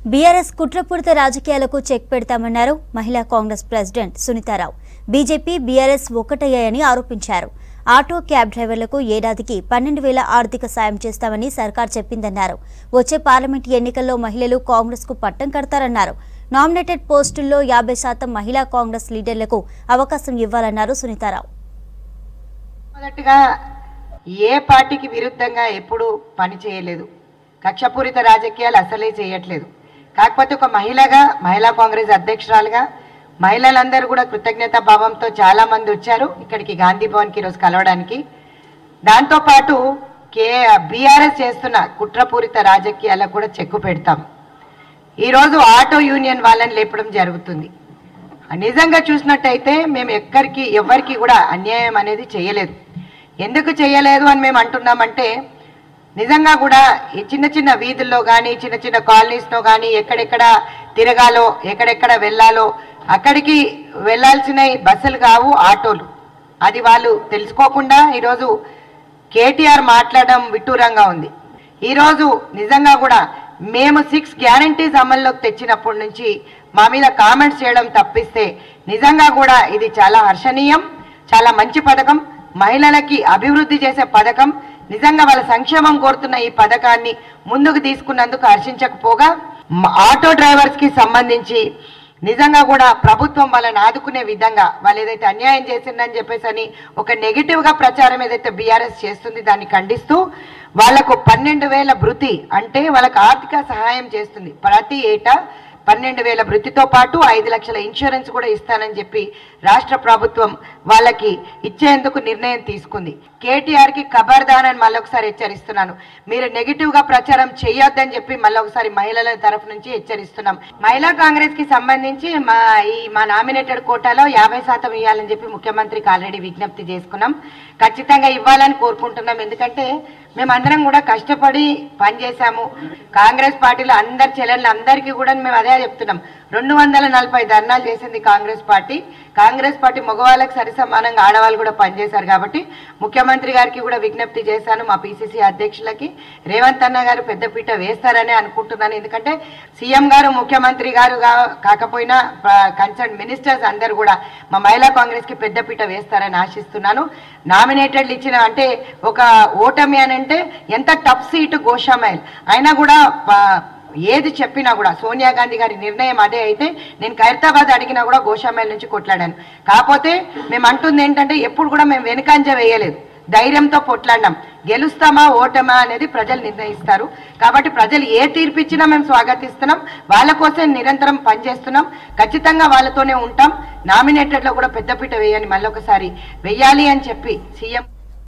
BRS కుట్రపూరిత రాజకీయాలకు check పెడతామన్నారు మహిళా Congress president Sunitharao BJP BRS ఒక్కటయ్యాయని ఆరోపించారు ఆటో క్యాబ్ డ్రైవర్లకు ఏడాదికి పన్నెండు వేల ఆర్థిక సాయం చేస్తామని సర్కార్ చెప్పిందన్నారు వచ్చే పార్లమెంట్ ఎన్నికల్లో మహిళలు కాంగ్రెస్కు పట్టం కడతారన్నారు నామినేటెడ్ పోస్టుల్లో యాభై శాతం మహిళా కాంగ్రెస్ లీడర్లకు అవకాశం ఇవ్వాలన్నారు సునీతారావు మొదటగా ఏ పార్టీకి విరుద్ధంగా ఎప్పుడూ పని చేయలేదు కక్షపూరిత రాజకీయాలు అసలే చేయట్లేదు కాకపోతే ఒక మహిళగా మహిళా కాంగ్రెస్ అధ్యక్షురాలుగా మహిళలందరూ కూడా కృతజ్ఞతా భావంతో చాలా మంది వచ్చారు ఇక్కడికి గాంధీ భవన్కి ఈరోజు కలవడానికి దాంతోపాటు కే బీఆర్ఎస్ చేస్తున్న కుట్రపూరిత రాజకీయాలకు కూడా చెక్కు పెడతాం ఈరోజు ఆటో యూనియన్ వాళ్ళని లేపడం జరుగుతుంది నిజంగా చూసినట్టయితే మేము ఎక్కడికి ఎవరికి కూడా అన్యాయం అనేది చేయలేదు ఎందుకు చేయలేదు అని మేము అంటున్నామంటే నిజంగా కూడా ఈ చిన్న చిన్న వీధుల్లో కానీ చిన్న చిన్న కాలనీస్లో కానీ ఎక్కడెక్కడ తిరగాలో ఎక్కడెక్కడ వెళ్ళాలో అక్కడికి వెళ్ళాల్సిన బస్సులు కావు ఆటోలు అది వాళ్ళు తెలుసుకోకుండా ఈరోజు కేటీఆర్ మాట్లాడడం విడ్డూరంగా ఉంది ఈరోజు నిజంగా కూడా మేము సిక్స్ గ్యారంటీస్ అమల్లోకి తెచ్చినప్పటి నుంచి మా మీద కామెంట్స్ చేయడం తప్పిస్తే నిజంగా కూడా ఇది చాలా హర్షణీయం చాలా మంచి పథకం మహిళలకి అభివృద్ధి చేసే పథకం నిజంగా వాళ్ళ సంక్షేమం కోరుతున్న ఈ పథకాన్ని ముందుకు తీసుకున్నందుకు హర్షించకపోగా మ- ఆటో డ్రైవర్స్ కి సంబంధించి నిజంగా కూడా ప్రభుత్వం వాళ్ళని ఆదుకునే విధంగా వాళ్ళు ఏదైతే అన్యాయం చేసిందని చెప్పేసి అని ఒక నెగిటివ్ గా ప్రచారం ఏదైతే బీఆర్ఎస్ చేస్తుంది దాన్ని ఖండిస్తూ వాళ్లకు పన్నెండు వేల భృతి అంటే వాళ్ళకి ఆర్థిక సహాయం చేస్తుంది ప్రతి ఏటా పన్నెండు వేల భృతితో పాటు ఐదు లక్షల ఇన్సూరెన్స్ కూడా ఇస్తానని చెప్పి రాష్ట్ర ప్రభుత్వం వాళ్ళకి ఇచ్చేందుకు నిర్ణయం తీసుకుంది కేటీఆర్ కి ఖబర్దాన్ అని మళ్ళొకసారి హెచ్చరిస్తున్నాను మీరు నెగిటివ్ గా ప్రచారం చేయొద్దని చెప్పి మళ్ళొకసారి మహిళల తరఫు నుంచి హెచ్చరిస్తున్నాం మహిళా కాంగ్రెస్ కి సంబంధించి మా ఈ మా నామినేటెడ్ కోటాలో యాభై శాతం ఇవ్వాలని చెప్పి ముఖ్యమంత్రికి ఆల్రెడీ విజ్ఞప్తి చేసుకున్నాం ఖచ్చితంగా ఇవ్వాలని కోరుకుంటున్నాం ఎందుకంటే మేమందరం కూడా కష్టపడి పనిచేశాము కాంగ్రెస్ పార్టీలో అందరి చెల్లెళ్ళు అందరికీ కూడా మేము అదే చెప్తున్నాం రెండు వందల నలభై ధర్నాలు చేసింది కాంగ్రెస్ పార్టీ కాంగ్రెస్ పార్టీ మగవాళ్ళకి సరి సమానంగా ఆడవాళ్ళు కూడా పనిచేశారు కాబట్టి ముఖ్యమంత్రి గారికి కూడా విజ్ఞప్తి చేశాను మా పిసిసి అధ్యక్షులకి రేవంత్ అన్న గారు పెద్దపీట వేస్తారని అనుకుంటున్నాను ఎందుకంటే సీఎం గారు ముఖ్యమంత్రి గారు గా- కాకపోయినా కన్సర్న్ మినిస్టర్స్ అందరు కూడా మా మహిళా కాంగ్రెస్ కి పెద్దపీట వేస్తారని ఆశిస్తున్నాను నామినేటెడ్లు ఇచ్చిన అంటే ఒక ఓటమి అని అంటే ఎంత టఫ్ సీటు గోషామైల్ అయినా కూడా ప- ఏది చెప్పినా కూడా సోనియా గాంధీ గారి నిర్ణయం అదే అయితే నేను ఖైరతాబాద్ అడిగినా కూడా గోషామైల్ నుంచి కొట్లాడాను కాకపోతే మేము అంటుంది ఏంటంటే ఎప్పుడు కూడా మేము వెనుకంజ వేయలేదు ధైర్యంతో పొట్లాడినాం గెలుస్తామా ఓటమా అనేది ప్రజలు నిర్ణయిస్తారు కాబట్టి ప్రజలు ఏ తీర్పు ఇచ్చినా మేము స్వాగతిస్తున్నాం వాళ్ళ కోసం నిరంతరం పనిచేస్తున్నాం ఖచ్చితంగా వాళ్ళతోనే ఉంటాం నామినేటెడ్లో కూడా పెద్దపీట వేయని మళ్ళొకసారి వెయ్యాలి అని చెప్పి సీఎం